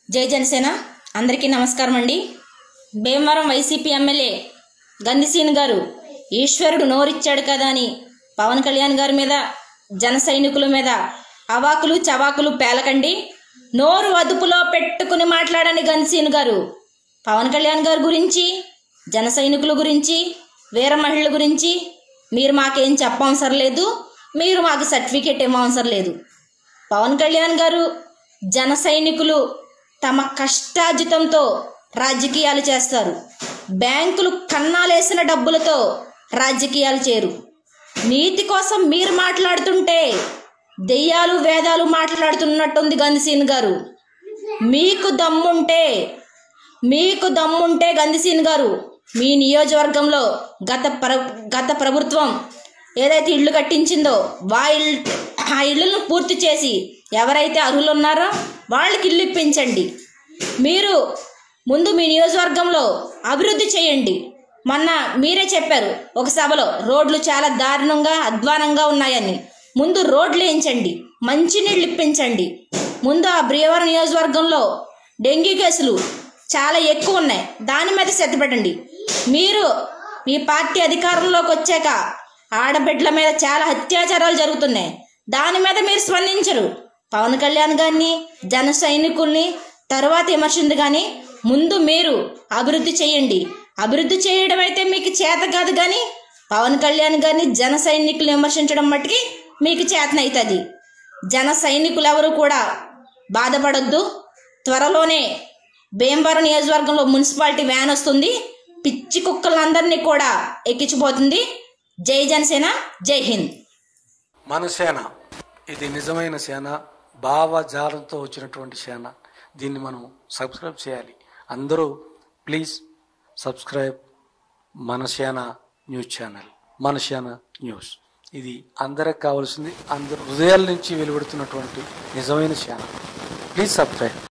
జై జనసేన అందరికీ నమస్కారం అండి భీమవరం వైసీపీ ఎమ్మెల్యే గంధిసీన్ గారు ఈశ్వరుడు నోరిచ్చాడు కదా అని పవన్ కళ్యాణ్ గారి మీద జన సైనికుల మీద అవాకులు చవాకులు పేలకండి నోరు అదుపులో పెట్టుకుని మాట్లాడని గన్సీన్ గారు పవన్ కళ్యాణ్ గారి గురించి జన సైనికుల గురించి వీర మహిళల గురించి మీరు మాకేం చెప్పవసరం లేదు మీరు మాకు సర్టిఫికేట్ ఇవ్వవసరం లేదు పవన్ కళ్యాణ్ గారు జన సైనికులు తమ కష్టార్జితంతో రాజకీయాలు చేస్తారు బ్యాంకులు కన్నాలేసిన డబ్బులతో రాజకీయాలు చేరు నీతి కోసం మీరు మాట్లాడుతుంటే దెయ్యాలు వేదాలు మాట్లాడుతున్నట్టుంది గంధిసీన్ గారు మీకు దమ్ముంటే మీకు దమ్ముంటే గంధిసీన్ గారు మీ నియోజకవర్గంలో గత ప్ర గత ప్రభుత్వం ఏదైతే ఇళ్ళు కట్టించిందో వా ఇల్ ఆ ఇళ్ళను పూర్తి చేసి ఎవరైతే అర్హులు ఉన్నారో వాళ్ళకి ఇల్లు ఇప్పించండి మీరు ముందు మీ నియోజకవర్గంలో అభివృద్ధి చేయండి మొన్న మీరే చెప్పారు ఒక సభలో రోడ్లు చాలా దారుణంగా అధ్వానంగా ఉన్నాయని ముందు రోడ్లు వేయించండి మంచినీళ్ళు ఇప్పించండి ముందు ఆ బ్రియవరం నియోజకవర్గంలో డెంగ్యూ కేసులు చాలా ఎక్కువ ఉన్నాయి దాని మీద శ్రద్ధ పెట్టండి మీరు మీ పార్టీ అధికారంలోకి వచ్చాక ఆడబిడ్డల మీద చాలా అత్యాచారాలు జరుగుతున్నాయి దాని మీద మీరు స్పందించరు పవన్ కళ్యాణ్ గారిని జన సైనికుల్ని తర్వాత విమర్శింది కానీ ముందు మీరు అభివృద్ధి చేయండి అభివృద్ధి చేయడం అయితే మీకు చేత కాదు కానీ పవన్ కళ్యాణ్ గారిని జన సైనికులు విమర్శించడం మట్టుకి మీకు చేతనవుతుంది జన సైనికులు ఎవరు కూడా బాధపడొద్దు త్వరలోనే భీమవరం నియోజకవర్గంలో మున్సిపాలిటీ వ్యాన్ వస్తుంది పిచ్చి కుక్కలందరినీ కూడా ఎక్కించిపోతుంది జై జనసేన జై హింద్ మన సేన ఇది నిజమైన సేన భావజాలంతో వచ్చినటువంటి సేన దీన్ని మనం సబ్స్క్రైబ్ చేయాలి అందరూ ప్లీజ్ సబ్స్క్రైబ్ మన సేన న్యూస్ ఛానల్ మన సేన న్యూస్ ఇది అందరికి కావాల్సింది అందరు హృదయాల నుంచి వెలువడుతున్నటువంటి నిజమైన సేన ప్లీజ్ సబ్స్క్రైబ్